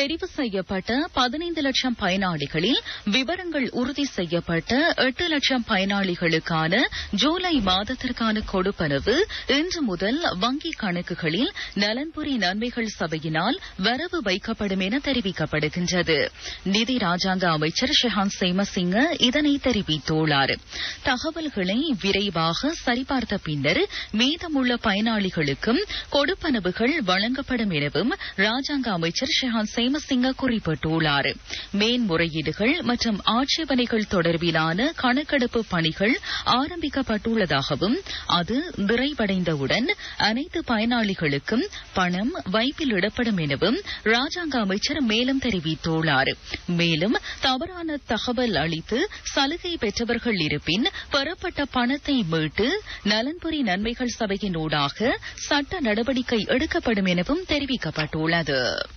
தெரிவு செய்யப்பட்ட பதினைந்து லட்சம் பயனாளிகளில் விவரங்கள் உறுதி செய்யப்பட்ட எட்டு லட்சம் பயனாளிகளுக்கான ஜூலை மாதத்திற்கான கொடுப்பனவு இன்று முதல் வங்கிக் கணக்குகளில் நலன்புரி நன்மைகள் சபையினால் வரவு வைக்கப்படும் என தெரிவிக்கப்படுகின்றது நிதி ராஜாங்க அமைச்சர் ஷெஹான் சேமசிங்க இதனை தெரிவித்துள்ளார் தகவல்களை விரைவாக சரிபார்த்த பின்னர் மீதமுள்ள பயனாளிகளுக்கும் கொடுப்பனவுகள் வழங்கப்படும் எனவும் ராஜாங்க அமைச்சர் ஷெஹான் சேமசிங்க குறிப்பிட்டுள்ளார் மேன்முறையீடுகள் மற்றும் ஆட்சேபனைகள் தொடர்பிலான கணக்கெடுப்பு பணிகள் ஆரம்பிக்கப்பட்டுள்ளதாகவும் அது நிறைவடைந்தவுடன் அனைத்து பயனாளிகளுக்கும் பணம் வைப்பில் இடப்படும் எனவும் ராஜாங்க அமைச்சர் மேலும் தெரிவித்துள்ளார் மேலும் தவறான தகவல் அளித்து சலுகை பெற்றவர்கள் இருப்பின் பெறப்பட்ட பணத்தை மீட்டு நலன்புரி நன்மைகள் சபையினூடாக சட்ட நடவடிக்கை எடுக்கப்படும் எனவும் தெரிவிக்கப்பட்டுள்ளது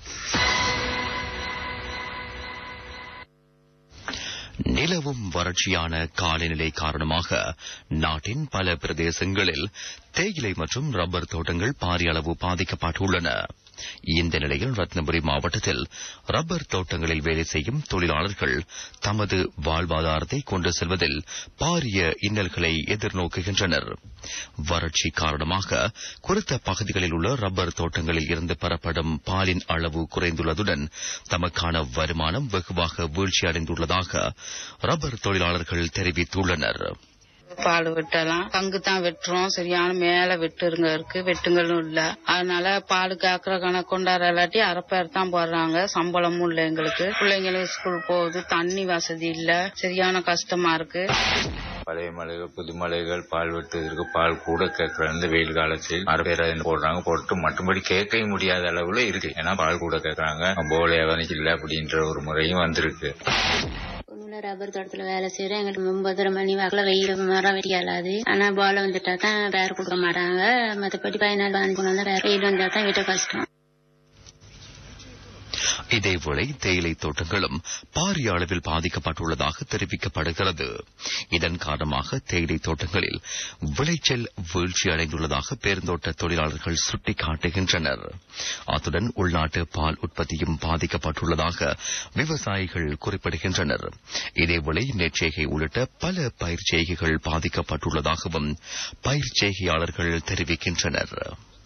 நிலவும் வறட்சியான காலநிலை காரணமாக நாட்டின் பல பிரதேசங்களில் தேயிலை மற்றும் ரப்பர் தோட்டங்கள் பாரிய அளவு பாதிக்கப்பட்டுள்ளன இந்த நிலையில் ரத்னபுரி மாவட்டத்தில் ரப்பர் தோட்டங்களில் வேலை செய்யும் தொழிலாளர்கள் தமது வாழ்வாதாரத்தை கொண்டு செல்வதில் பாரிய இன்னல்களை எதிர்நோக்குகின்றனர் வறட்சி காரணமாக குறித்த பகுதிகளில் உள்ள ரப்பர் தோட்டங்களில் இருந்து பெறப்படும் பாலின் அளவு குறைந்துள்ளதுடன் தமக்கான வருமானம் வெகுவாக வீழ்ச்சியடைந்துள்ளதாக ரப்பர் தொழிலாளர்கள் தெரிவித்துள்ளனர் பால் வெட்டலாம் பங்கு தான் வெட்டுறோம் சரியான மேல வெட்டுருங்க இருக்கு வெட்டுங்களும் இல்ல அதனால பால் கேக்குற கணக்கு கொண்டாட இல்லாட்டி அரை பேர் தான் போடுறாங்க சம்பளமும் இல்ல எங்களுக்கு பிள்ளைங்களுக்கு ஸ்கூல் போகுது தண்ணி வசதி இல்ல சரியான கஷ்டமா இருக்கு பழைய மலைகள் புது மலைகள் பால் வெட்டுவதற்கு பால் கூட கேட்கற இந்த வெயில் காலத்தில் அரை பேர் அதில் போடுறாங்க போட்டு மற்றபடி கேட்கவே முடியாத அளவுல இருக்கு ஏன்னா பால் கூட கேட்கறாங்க போல எவனுக்கு இல்ல அப்படின்ற ஒரு முறையும் வந்திருக்கு ஒண்ணுல ரப்பர் தோட்டத்துல வேலை செய்யறோம் எங்களுக்கு ஒன்பதரை மணி வாக்குல வெயில் மரம் வெடிக்காது ஆனா போல வந்துட்டா தான் பேர் கொடுக்க மாட்டாங்க மத்தபடி பதினாலு பதினஞ்சு கொண்டு வந்தா வேற வெயில் வந்தா தான் வீட்டை கஷ்டம் இதேவேளை தேயிலை தோட்டங்களும் பாரிய அளவில் பாதிக்கப்பட்டுள்ளதாக தெரிவிக்கப்படுகிறது இதன் காரணமாக தேயிலை தோட்டங்களில் விளைச்சல் வீழ்ச்சி அடைந்துள்ளதாக பேருந்தோட்ட தொழிலாளர்கள் சுட்டிக்காட்டுகின்றனர் அத்துடன் உள்நாட்டு பால் உற்பத்தியும் பாதிக்கப்பட்டுள்ளதாக விவசாயிகள் குறிப்பிடுகின்றனர் இதேவேளை நெற்செய்கை உள்ளிட்ட பல பயிர் செய்கைகள் பாதிக்கப்பட்டுள்ளதாகவும் பயிர் செய்கையாளர்கள் தெரிவிக்கின்றனர்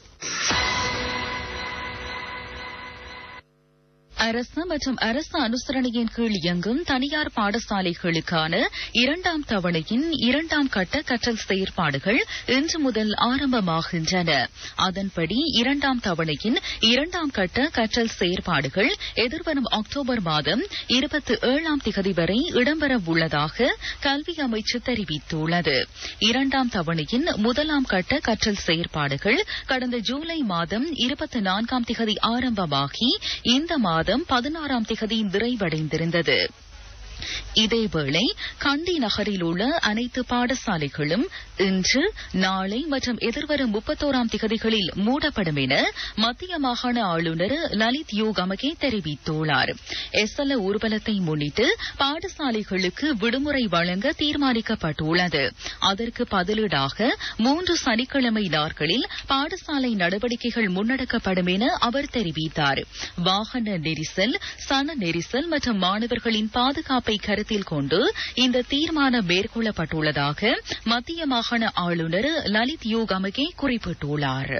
அரசு மற்றும் அரசு அனுசரணையின் கீழ் இயங்கும் தனியார் பாடசாலைகளுக்கான இரண்டாம் தவணையின் இரண்டாம் கட்ட கற்றல் செயற்பாடுகள் இன்று முதல் ஆரம்பமாகின்றன அதன்படி இரண்டாம் தவணையின் இரண்டாம் கட்ட கற்றல் செயற்பாடுகள் எதிர்வரும் அக்டோபர் மாதம் இருபத்தி ஏழாம் திகதி வரை இடம்பெற உள்ளதாக கல்வி அமைச்சு தெரிவித்துள்ளது இரண்டாம் தவணையின் முதலாம் கட்ட கற்றல் செயற்பாடுகள் கடந்த ஜூலை மாதம் இருபத்தி நான்காம் திகதி ஆரம்பமாகி இந்த மாதம் மாதம் பதினாறாம் திகதி நிறைவடைந்திருந்தது இதேவேளை கண்டி நகரில் உள்ள அனைத்து பாடசாலைகளும் இன்று நாளை மற்றும் எதிர்வரும் முப்பத்தோராம் திகதிகளில் மூடப்படும் என மத்திய மாகாண ஆளுநர் லலித் யோகமகே தெரிவித்துள்ளார் எஸ்எல்ல ஊர்வலத்தை முன்னிட்டு பாடசாலைகளுக்கு விடுமுறை வழங்க தீர்மானிக்கப்பட்டுள்ளது அதற்கு பதிலீடாக மூன்று சனிக்கிழமை நாட்களில் பாடசாலை நடவடிக்கைகள் முன்னெடுக்கப்படும் என அவர் தெரிவித்தார் வாகன நெரிசல் சன நெரிசல் மற்றும் மாணவர்களின் பாதுகாப்பு பாதுகாப்பை கருத்தில் கொண்டு இந்த தீர்மானம் மேற்கொள்ளப்பட்டுள்ளதாக மத்திய மாகாண ஆளுநர் லலித் யோகமகே குறிப்பிட்டுள்ளார்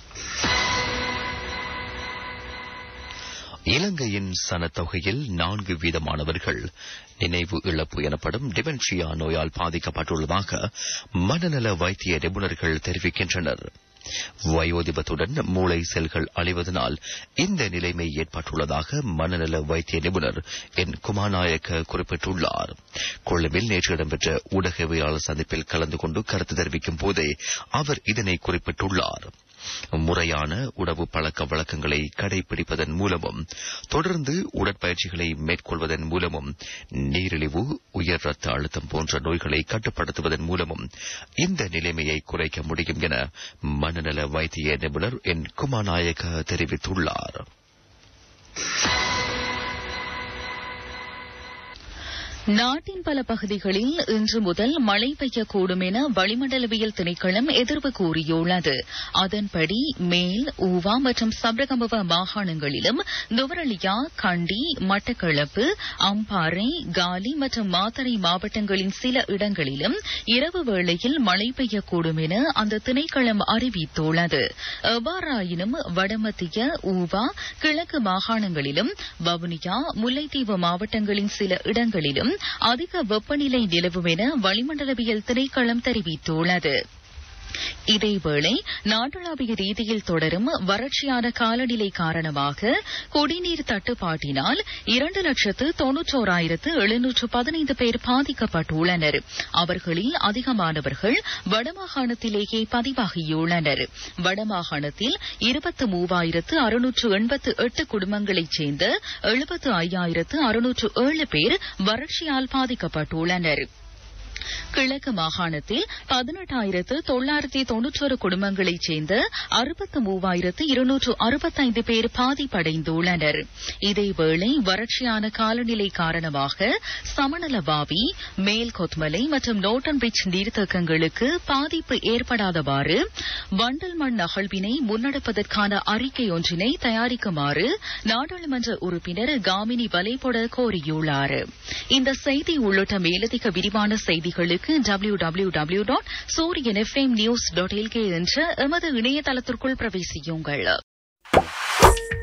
இலங்கையின் சனத்தொகையில் நான்கு வீதமானவர்கள் நினைவு இழப்பு எனப்படும் டிமென்ஷியா நோயால் பாதிக்கப்பட்டுள்ளதாக மனநல வைத்திய நிபுணர்கள் தெரிவிக்கின்றனர் வயோதிபத்துடன் மூளை செல்கள் அழிவதனால் இந்த நிலைமை ஏற்பட்டுள்ளதாக மனநல வைத்திய நிபுணர் என் குமாநாயக்க குறிப்பிட்டுள்ளார் கொழும்பில் நேற்று இடம்பெற்ற ஊடகவியலாளர் சந்திப்பில் கலந்து கொண்டு கருத்து தெரிவிக்கும் போதே அவர் இதனை குறிப்பிட்டுள்ளார் முறையான உணவு பழக்க வழக்கங்களை கடைபிடிப்பதன் மூலமும் தொடர்ந்து உடற்பயிற்சிகளை மேற்கொள்வதன் மூலமும் நீரிழிவு உயர் ரத்த அழுத்தம் போன்ற நோய்களை கட்டுப்படுத்துவதன் மூலமும் இந்த நிலைமையை குறைக்க முடியும் என மனநல வைத்திய நிபுணர் என் குமாநாயக தெரிவித்துள்ளார் நாட்டின் பல பகுதிகளில் இன்று முதல் மழை பெய்யக்கூடும் என வளிமண்டலவியல் திணைக்களம் எதிர்வு கூறியுள்ளது அதன்படி மேல் ஊவா மற்றும் சப்ரகமுவ மாகாணங்களிலும் நுவரலியா கண்டி மட்டக்களப்பு அம்பாறை காலி மற்றும் மாத்தறை மாவட்டங்களின் சில இடங்களிலும் இரவு வேளையில் மழை பெய்யக்கூடும் என அந்த திணைக்களம் அறிவித்துள்ளது எவ்வாறாயினும் வடமத்திய ஊவா கிழக்கு மாகாணங்களிலும் வவுனியா முல்லைத்தீவு மாவட்டங்களின் சில இடங்களிலும் அதிக வெப்பநிலை நிலவும் என வளிமண்டலவியல் திணைக்களம் தெரிவித்துள்ளது இதேவேளை நாடளாவிய ரீதியில் தொடரும் வறட்சியான காலநிலை காரணமாக குடிநீர் தட்டுப்பாட்டினால் இரண்டு லட்சத்து தொன்னூற்றோராயிரத்து எழுநூற்று பதினைந்து பேர் பாதிக்கப்பட்டுள்ளனர் அவர்களில் அதிகமானவர்கள் வடமாகாணத்திலேயே பதிவாகியுள்ளனர் வடமாகாணத்தில் இருபத்து மூவாயிரத்து அறுநூற்று எண்பத்து எட்டு குடும்பங்களைச் சேர்ந்த எழுபத்து ஐயாயிரத்து அறுநூற்று ஏழு பேர் வறட்சியால் பாதிக்கப்பட்டுள்ளனர் கிழக்கு மாகாணத்தில் பதினெட்டாயிரத்து தொள்ளாயிரத்தி தொன்னூற்றொரு குடும்பங்களைச் சேர்ந்த அறுபத்து மூவாயிரத்து இருநூற்று அறுபத்தைந்து பேர் பாதிப்படைந்துள்ளனர் இதேவேளை வறட்சியான காலநிலை காரணமாக சமணலவாவி மேல் கொத்மலை மற்றும் நோட்டன் பிரிட்ஜ் நீர்த்தேக்கங்களுக்கு பாதிப்பு ஏற்படாதவாறு வண்டல் மண் அகழ்வினை முன்னெடுப்பதற்கான அறிக்கை ஒன்றினை தயாரிக்குமாறு நாடாளுமன்ற உறுப்பினர் காமினி வலைபொட கோரியுள்ளார் இந்த செய்தி உள்ளிட்ட மேலதிக விரிவான செய்திகளுக்கு W W W dot Sooriyan FM news dot LK என்ற எமது இணையதளத்திற்குள் பிரவேசியுங்கள்